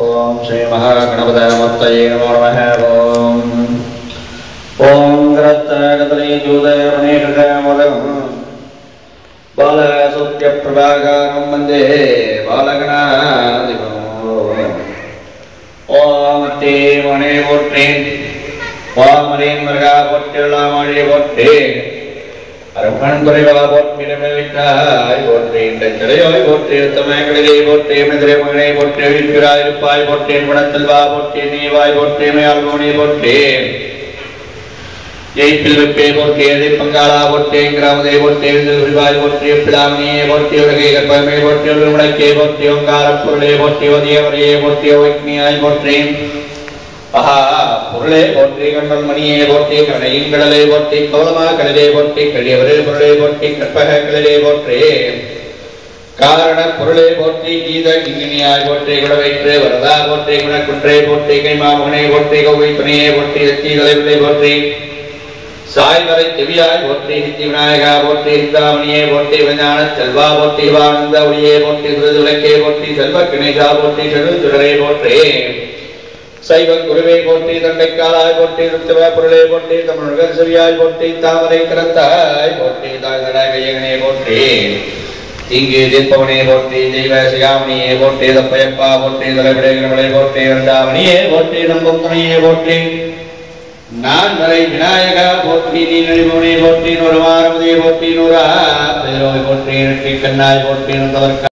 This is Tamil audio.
ஓம் ஸ்ரீ மகாகணபத முத்தையே நமோ நமः ஓம் ஓம் கிரத்தகதலை ஜூதயமனே கிருதமுதம் பாலசுத்திய பிரபாகாரம் வந்தே பாலகணாதிபம் ஓம் தே மணி போற்றேன் ஓமரேன் மருகா போற்றெல்லாம் மொழி போற்றேன் அரவணன் துறைவா போற்றிடமிட்டாய் போற்றி இந்த சிலையோய் போற்றி தமகளிலே போற்றி மதுரை மகனை போற்றி இருக்கிறாய் இருப்பாய் போற்றேன் குணத்தல்வா போற்றி நீவாய் போற்றி மேல்கோணி போற்றேன் ஜெயிப்பில் வெப்பே போற்றி எதை பங்காளா போற்றேன் கிராமதை போற்றி விரிவாய் போற்றி பிளாமணியே போற்றி உலகை கற்பமே போற்றி ஒரு விளக்கே போற்றி ஓங்காரப் பொருளே போற்றி ஒதியவரையே போற்றி வைக்னியாய் போற்றேன் ஆஹா பொருளே போற்றி கண்ணல் மணியே போற்றி கடையின் கடலை போற்றி கோலமா கடலே போற்றி கழியவரே பொருளே போற்றி கற்பக கடலே போற்றி காரண பொருளே போற்றி கீத கிங்கினியாய் போற்றி குடவைற்று வரதா போற்றி குணக்குன்றே போற்றி கைமாமகனை போற்றி கௌவை துணையே போற்றி எத்தி தலைவிலை போற்றி சாய்வரை செவியாய் போற்றி நித்தி விநாயகா போற்றி சிந்தாமணியே போற்றி விஞ்ஞான செல்வா போற்றி வானந்த ஒளியே போற்றி விளக்கே போற்றி செல்வ கிணேசா போற்றி செழுந்துடரே போற்றி சைவ குருவை போற்றி தண்டைக்காலாய் போற்றி ருத்தவ பொருளை போற்றி தமிழர்கள் செவியாய் போற்றி தாமரை கரத்தாய் போற்றி தாழ்தட கையகனே போற்றி இங்கு தீர்ப்பவனே போற்றி தெய்வ சிகாமணியே போற்றி தப்பையப்பா போற்றி தலைவிடைகளை போற்றி இரண்டாமணியே போற்றி நம்பும் துணையே போற்றி நான் வரை விநாயகா போற்றி நீ நடிபவனே போற்றி நூறு மாரமதியை போற்றி நூறா பேரோய் போற்றி இரட்டி கண்ணாய் போற்றி நந்தவர்க்கா